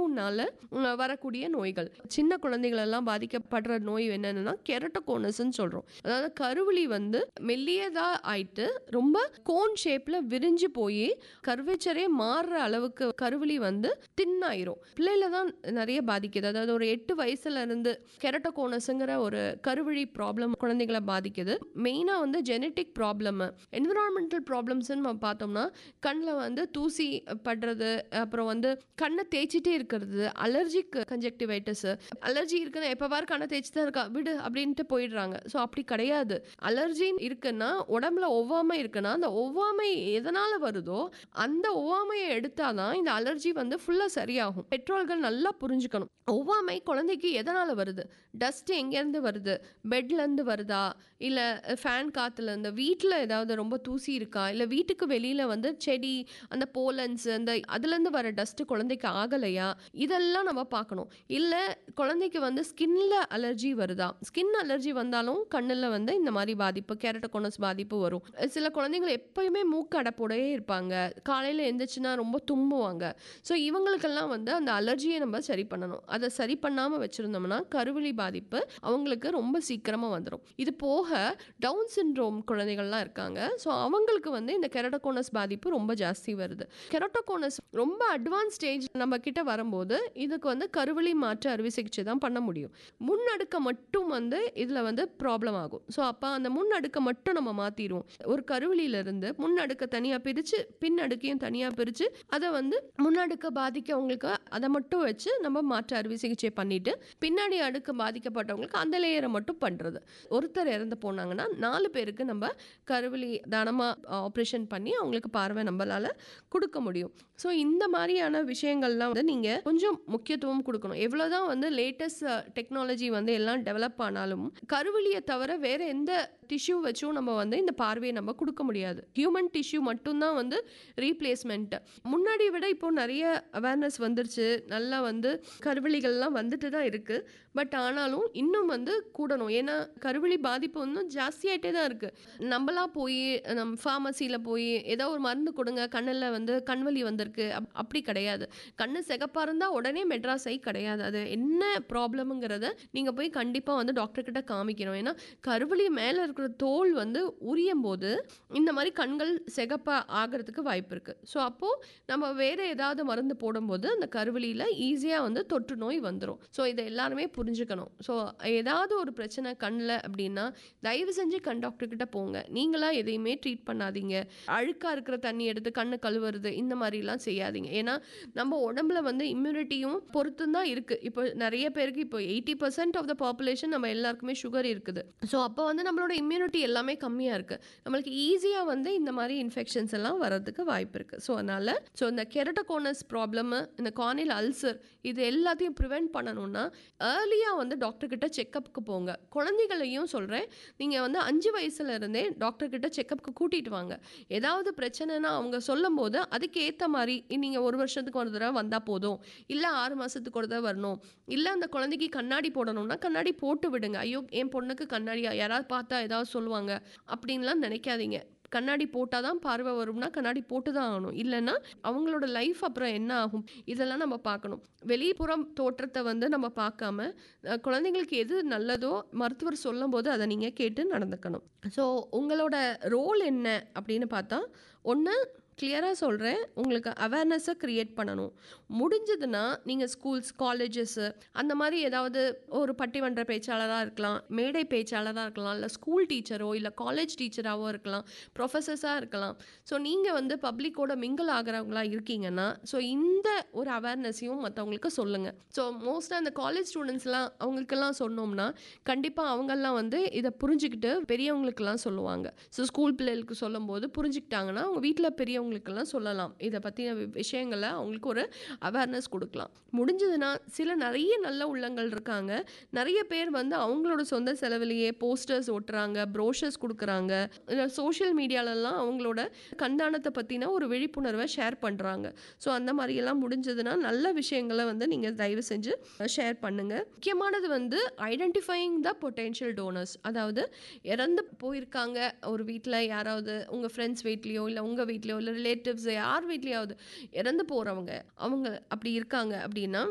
ஹார்மோன்னால வரக்கூடிய நோய்கள் சின்ன குழந்தைகள் எல்லாம் பாதிக்கப்படுற நோய் என்னன்னா கெரட்டோகோனஸ்ன்னு சொல்றோம் அதாவது கருவிழி வந்து மெல்லியதா ஆயிட்டு ரொம்ப கோன் ஷேப்ல விரிஞ்சு போய் கர்வேச்சரே மாறுற அளவுக்கு கருவிழி வந்து தின்னாயிரும் பிள்ளையில தான் நிறைய பாதிக்குது அதாவது ஒரு எட்டு வயசுல இருந்து கெரட்டோகோனஸ்ங்கிற ஒரு கருவிழி ப்ராப்ளம் குழந்தைகளை பாதிக்குது மெயினா வந்து ஜெனட்டிக் ப்ராப்ளம் என்விரான்மெண்டல் ப்ராப்ளம்ஸ்னு நம்ம பார்த்தோம்னா கண்ணில் வந்து தூசி படுறது அப்புறம் வந்து கண்ணை தேய்ச்சிட்டே இருக்கிறது அலர்ஜிக் கன்ஜெக்டிவைட்டிஸ் அலர்ஜி இருக்குன்னு எப்பவாறு கண்ணை தேய்ச்சி தான் இருக்கா விடு அப்படின்ட்டு போயிடுறாங்க ஸோ அப்படி கிடையாது அலர்ஜி இருக்குன்னா உடம்புல ஒவ்வாமை இருக்குன்னா அந்த ஒவ்வாமை எதனால வருதோ அந்த ஒவ்வாமையை எடுத்தாதான் இந்த அலர்ஜி வந்து ஃபுல்லாக சரியாகும் பெற்றோர்கள் நல்லா புரிஞ்சுக்கணும் ஒவ்வாமை குழந்தைக்கு எதனால வருது டஸ்ட் எங்கேருந்து வருது பெட்லேருந்து வருதா இல்லை ஃபேன் காற்றுலேருந்து வீட்டில் ஏதாவது ரொம்ப தூசி இருக்கா இல்லை வீட்டுக்கு வெளியில் வந்து செடி அந்த போலன்ஸ் அந்த அதுலேருந்து வர டஸ்ட்டு குழந்தைக்கு ஆகலையா இதெல்லாம் நம்ம பார்க்கணும் இல்லை குழந்தைக்கு வந்து ஸ்கின்ல அலர்ஜி வருதா ஸ்கின் அலர்ஜி வந்தாலும் கண்ணில் வந்து இந்த மாதிரி பாதிப்பு கேரட்டோகோனஸ் பாதிப்பு வரும் சில குழந்தைகள் எப்பயுமே மூக்கு அடப்போடையே இருப்பாங்க காலையில் எந்திரிச்சுன்னா ரொம்ப தும்புவாங்க ஸோ இவங்களுக்கெல்லாம் வந்து அந்த அலர்ஜியை நம்ம சரி பண்ணணும் அதை சரி பண்ணாமல் வச்சுருந்தோம்னா கருவிழி பாதிப்பு அவங்களுக்கு ரொம்ப சீக்கிரமாக வந்துடும் இது போக டவுன் சிண்ட்ரோம் குழந்தைகள்லாம் இருக்காங்க ஸோ அவங்களுக்கு வந்து இந்த கெரட்டோகோனஸ் பாதிப்பு ரொம்ப ஜாஸ்தி வருது கெரட்டோகோனஸ் ரொம்ப அட்வான்ஸ் ஸ்டேஜ் நம்ம கிட்ட வரும்போது இதுக்கு வந்து கருவிழி மாற்று அறுவை சிகிச்சை தான் பண்ண முடியும் முன்னடுக்க மட்டும் வந்து இதில் வந்து ப்ராப்ளம் ஆகும் ஸோ அப்போ அந்த முன்னடுக்க மட்டும் நம்ம மாற்றிடுவோம் ஒரு கருவிலியிலிருந்து முன்னடுக்க தனியாக பிரித்து பின்னடுக்கையும் தனியாக பிரித்து அதை வந்து முன்னடுக்க பாதிக்கவங்களுக்கு அதை மட்டும் வச்சு நம்ம மாற்று அறுவை சிகிச்சை பண்ணிட்டு பின்னாடி அடுக்கு பாதிக்கப்பட்டவங்களுக்கு அந்த லேயரை மட்டும் பண்ணுறது ஒருத்தர் இறந்து போனாங்கன்னா நாலு பேருக்கு நம்ம கருவிலி தானமாக ஆப்ரேஷன் பண்ணி அவங்களுக்கு பார்வை நம்மளால கொடுக்க முடியும் ஸோ இந்த மாதிரியான விஷயங்கள்லாம் வந்து நீங்கள் கொஞ்சம் முக்கியத்துவம் கொடுக்கணும் எவ்வளோதான் வந்து லேட்டஸ்ட் டெக்னாலஜி வந்து எல்லாம் டெவலப் ஆனாலும் கருவிலியை தவிர வேற எந்த டிஷ்யூ வச்சும் நம்ம வந்து இந்த பார்வையை நம்ம கொடுக்க முடியாது ஹியூமன் டிஷ்யூ மட்டும்தான் வந்து ரீப்ளேஸ்மெண்ட் முன்னாடி விட இப்போ நிறைய அவேர்னஸ் வந்துருச்சு நல்லா வந்து கருவிலிகள்லாம் வந்துட்டு தான் இருக்கு பட் ஆனாலும் இன்னும் வந்து கூடணும் ஏன்னா கருவிழி பாதிப்பு இன்னும் ஜாஸ்தியாயிட்டே தான் இருக்கு நம்மளா போய் நம்ம ஃபார்மசியில் போய் ஏதோ ஒரு மருந்து கொடுங்க கண்ணில் வந்து கண்வலி வந்திருக்கு அப்- அப்படி கிடையாது கண்ணு சிகப்பா இருந்தால் உடனே மெட்ராஸ் ஐ கிடையாது அது என்ன ப்ராப்ளம்ங்கிறத நீங்கள் போய் கண்டிப்பாக வந்து டாக்டர் கிட்ட காமிக்கணும் ஏன்னா கருவலி மேலே இருக்கிற தோல் வந்து உரியும் போது இந்த மாதிரி கண்கள் சிகப்பா ஆகிறதுக்கு வாய்ப்பு இருக்குது ஸோ அப்போது நம்ம வேறு ஏதாவது மருந்து போடும்போது அந்த கருவலியில் ஈஸியாக வந்து தொற்று நோய் வந்துடும் ஸோ இதை எல்லாருமே புரிஞ்சுக்கணும் ஸோ ஏதாவது ஒரு பிரச்சனை கண்ணில் அப்படின்னா தயவு செஞ்சு கண் டாக்டர் கிட்ட போங்க நீங்களா எதையுமே ட்ரீட் பண்ணாதீங்க அழுக்காக இருக்கிற தண்ணி எடுத்து கண்ணு கழுவுறது இந்த மாதிரிலாம் செய்யாதீங்க ஏன்னா நம்ம உடம்புல வந்து இம்யூனிட்டியும் பொறுத்தும் தான் இருக்குது இப்போ நிறைய பேருக்கு இப்போ eighty percent of the population நம்ம எல்லாருக்குமே சுகர் இருக்குது ஸோ அப்போ வந்து நம்மளோட இம்யூனிட்டி எல்லாமே கம்மியாக இருக்குது நம்மளுக்கு ஈஸியாக வந்து இந்த மாதிரி இன்ஃபெக்ஷன்ஸ் எல்லாம் வர்றதுக்கு வாய்ப்பு இருக்குது ஸோ அதனால் ஸோ இந்த கெரட்டோகோனஸ் ப்ராப்ளமு இந்த கார்னில் அல்சர் இது எல்லாத்தையும் ப்ரிவெண்ட் பண்ணணும்னா ஏர்லியாக வந்து டாக்டர் கிட்ட செக்கப்புக்கு போங்க குழந்தைகளையும் சொல்கிறேன் நீங்கள் வந்து அஞ்சு வயசுல இருந்தே டாக்டர் கிட்ட செக்கப்புக்கு கூட்டிகிட்டு வாங்க ஏதாவது பிரச்சனைனா அவங்க சொல்லும் போது அதுக்கு ஏற்ற மாதிரி நீங்கள் ஒரு வருஷத்துக்கு ஒரு தடவை வந்தால் போதும் இல்லை ஆறு மாதத்துக்கு ஒரு தடவை வரணும் இல்லை அந்த குழந்தைக்கு கண்ணாடி போடணும்னா கண்ணாடி போட்டு விடுங்க ஐயோ என் பொண்ணுக்கு கண்ணாடியா யாராவது பார்த்தா ஏதாவது சொல்லுவாங்க அப்படின்லாம் நினைக்காதீங்க கண்ணாடி போட்டால் தான் பார்வை வரும்னா கண்ணாடி போட்டு தான் ஆகணும் இல்லைன்னா அவங்களோட லைஃப் அப்புறம் என்ன ஆகும் இதெல்லாம் நம்ம பார்க்கணும் வெளிப்புறம் தோற்றத்தை வந்து நம்ம பார்க்காம அஹ், குழந்தைங்களுக்கு எது நல்லதோ மருத்துவர் சொல்லும்போது அதை நீங்கள் கேட்டு நடந்துக்கணும் ஸோ உங்களோட ரோல் என்ன அப்படின்னு பார்த்தா ஒன்று கிளியராக சொல்கிறேன் உங்களுக்கு அவேர்னஸை க்ரியேட் பண்ணணும் முடிஞ்சதுன்னா நீங்கள் ஸ்கூல்ஸ் காலேஜஸ்ஸு அந்த மாதிரி ஏதாவது ஒரு பட்டிமன்ற பேச்சாளராக இருக்கலாம் மேடை பேச்சாளராக இருக்கலாம் இல்லை ஸ்கூல் டீச்சரோ இல்லை காலேஜ் டீச்சராகவோ இருக்கலாம் ப்ரொஃபஸர்ஸாக இருக்கலாம் ஸோ நீங்கள் வந்து பப்ளிக்கோட மிங்கிள் ஆகிறவங்களா இருக்கீங்கன்னா ஸோ இந்த ஒரு அவேர்னஸையும் மற்றவங்களுக்கு சொல்லுங்கள் ஸோ மோஸ்ட்டாக அந்த காலேஜ் ஸ்டூடெண்ட்ஸ்லாம் அவங்களுக்கெல்லாம் சொன்னோம்னா கண்டிப்பாக அவங்கெல்லாம் வந்து இதை புரிஞ்சுக்கிட்டு பெரியவங்களுக்கெல்லாம் சொல்லுவாங்க ஸோ ஸ்கூல் பிள்ளைகளுக்கு சொல்லும்போது புரிஞ்சுக்கிட்டாங்கன்னா அவங்க வீட்டில் பெரியவங்களுக்கெல்லாம் சொல்லலாம் இதை பற்றின விஷயங்களை அவங்களுக்கு ஒரு அவேர்னஸ் கொடுக்கலாம் முடிஞ்சதுன்னா சில நிறைய நல்ல உள்ளங்கள் இருக்காங்க நிறைய பேர் வந்து அவங்களோட சொந்த செலவிலேயே போஸ்டர்ஸ் ஒட்டுறாங்க ப்ரோஷர்ஸ் கொடுக்குறாங்க சோஷியல் மீடியாலலாம் அவங்களோட கண்தானத்தை பற்றின ஒரு விழிப்புணர்வை ஷேர் பண்ணுறாங்க ஸோ அந்த மாதிரியெல்லாம் முடிஞ்சதுன்னா நல்ல விஷயங்களை வந்து நீங்கள் தயவு செஞ்சு ஷேர் பண்ணுங்கள் முக்கியமானது வந்து ஐடென்டிஃபைங் த பொட்டென்ஷியல் டோனர்ஸ் அதாவது இறந்து போயிருக்காங்க ஒரு வீட்டில் யாராவது உங்கள் ஃப்ரெண்ட்ஸ் வீட்லேயோ இல்லை உங்கள் வீட்லேயோ இல்லை ரிலேட்டிவ்ஸ் யார் வீட்லேயாவது இறந்து போகிறவங்க அவங்க அப்படி இருக்காங்க அப்படின்னா